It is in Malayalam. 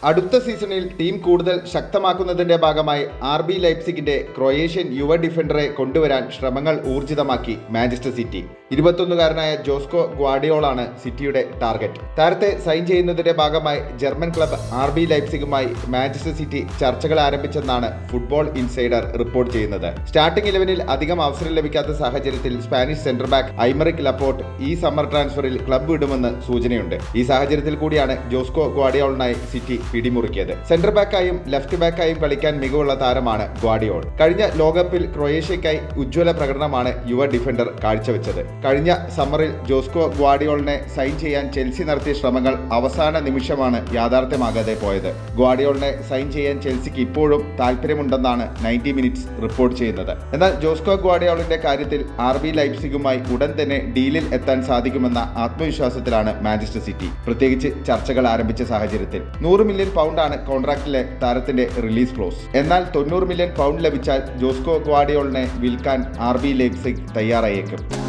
അടുത്ത സീസണിൽ ടീം കൂടുതൽ ശക്തമാക്കുന്നതിന്റെ ഭാഗമായി ആർ ബി ലൈപ്സിഗിന്റെ ക്രൊയേഷ്യൻ യുവ ഡിഫൻഡറെ കൊണ്ടുവരാൻ ശ്രമങ്ങൾ ഊർജിതമാക്കി മാഞ്ചസ്റ്റർ സിറ്റി ഇരുപത്തൊന്നുകാരനായ ജോസ്കോ ഗ്വാഡിയോളാണ് സിറ്റിയുടെ ടാർഗറ്റ് താരത്തെ സൈൻ ചെയ്യുന്നതിന്റെ ഭാഗമായി ജർമ്മൻ ക്ലബ് ആർ ബി ലൈപ്സിഗുമായി മാഞ്ചസ്റ്റർ സിറ്റി ചർച്ചകൾ ആരംഭിച്ചെന്നാണ് ഫുട്ബോൾ ഇൻസൈഡർ റിപ്പോർട്ട് ചെയ്യുന്നത് സ്റ്റാർട്ടിംഗ് ഇലവനിൽ അധികം അവസരം ലഭിക്കാത്ത സാഹചര്യത്തിൽ Spanish centre back Aymeric Laporte ഈ സമ്മർ ട്രാൻസ്ഫറിൽ ക്ലബ് വിടുമെന്ന് സൂചനയുണ്ട് ഈ സാഹചര്യത്തിൽ കൂടിയാണ് ജോസ്കോ ഗ്വാഡിയോളിനായി സിറ്റി പിടിമുറുക്കിയത് സെന്റർ ബാക്കായും ലെഫ്റ്റ് ബാക്കായും കളിക്കാൻ മികവുള്ള താരമാണ് ഗ്വാഡിയോൾ കഴിഞ്ഞ ലോകകപ്പിൽ ക്രൊയേഷ്യയ്ക്കായി ഉജ്ജ്വല പ്രകടനമാണ് യുവ ഡിഫൻഡർ കാഴ്ചവെച്ചത് കഴിഞ്ഞ സമ്മറിൽ ജോസ്കോ ഗ്വാഡിയോളിനെ സൈൻ ചെയ്യാൻ ചെൽസി നടത്തിയ ശ്രമങ്ങൾ അവസാന നിമിഷമാണ് യാഥാർത്ഥ്യമാകാതെ പോയത് ഗ്വാഡിയോളിനെ സൈൻ ചെയ്യാൻ ചെൽസിക്ക് ഇപ്പോഴും താല്പര്യമുണ്ടെന്നാണ് നയൻറ്റി മിനിറ്റ്സ് റിപ്പോർട്ട് ചെയ്യുന്നത് എന്നാൽ ജോസ്കോ ഗ്വാഡിയോളിന്റെ കാര്യത്തിൽ ആർ ബി ലൈപ്സിഗുമായി ഉടൻ തന്നെ ഡീലിൽ എത്താൻ സാധിക്കുമെന്ന ആത്മവിശ്വാസത്തിലാണ് മാഞ്ചസ്റ്റർ സിറ്റി പ്രത്യേകിച്ച് ചർച്ചകൾ ആരംഭിച്ച സാഹചര്യത്തിൽ നൂറ് മില്യൺ പൗണ്ടാണ് കോൺട്രാക്റ്റിലെ താരത്തിന്റെ റിലീസ് ക്ലോസ് എന്നാൽ തൊണ്ണൂറ് മില്യൺ പൗണ്ട് ലഭിച്ചാൽ ജോസ്കോ ഗ്വാഡിയോളിനെ വിൽക്കാൻ ആർ ബി ലൈപ്സിഗ് തയ്യാറായേക്കും